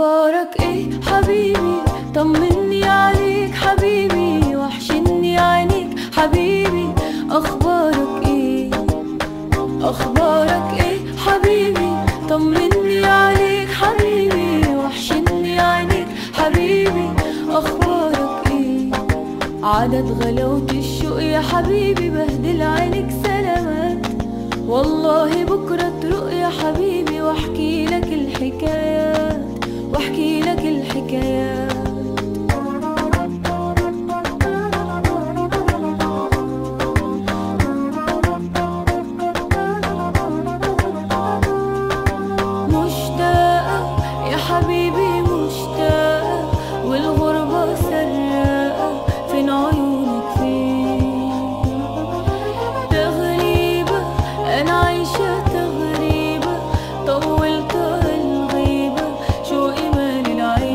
اخبارك ايه حبيبي طمني عليك حبيبي وحشني عينيك حبيبي اخبارك ايه اخبارك ايه حبيبي طمني عليك حبيبي وحشني عينيك حبيبي اخبارك ايه عدد غلاوة الشوق يا حبيبي بهدل عينك سلامات والله بكرة تروق يا حبيبي واحكي لك الحكايات واحكي لك الحكايات مشتاقة يا حبيبي مشتاقة والغربة سراقة فين عيونك فين تغريبة أنا عايشة تغريبة طولت الغيبة شوقي مال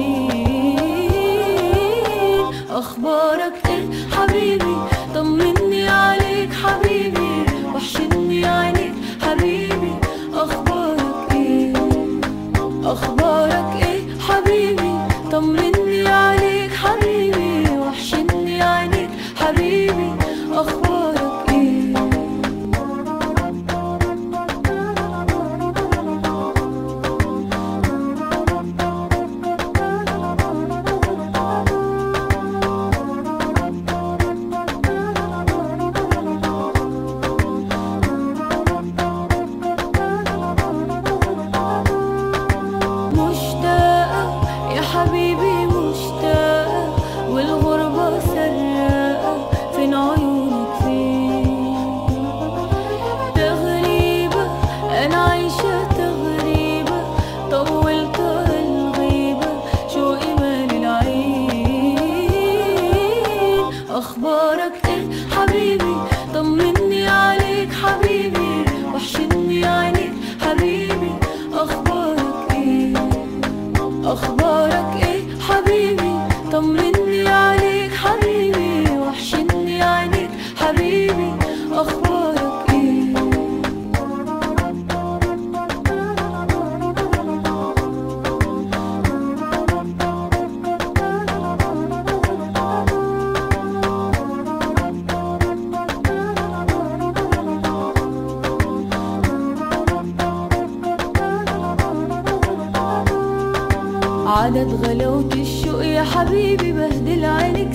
العين أخبارك إيه حبيبي طمني عليك حبيبي وحشني عينيك حبيبي أخبارك إيه أخبارك إيه حبيبي طمني عليك حبيبي وحشني عينيك حبيبي أخبارك إيه مشتاقة يا حبيبي مشتاقة والغربة سراقة فين عيونك فين تغريبة أنا عايشة تغريبة طولت الغيبة شوقي مال العين أخبارك إيه حبيبي طمني عليك حبيبي وحشني عينيك حبيبي أخبارك إيه أخبارك إيه حبيبي طمني عليك حبيبي وحشني عينيك حبيبي أخبارك إيه عدد غلاوة الشوق يا حبيبي بهدل عينك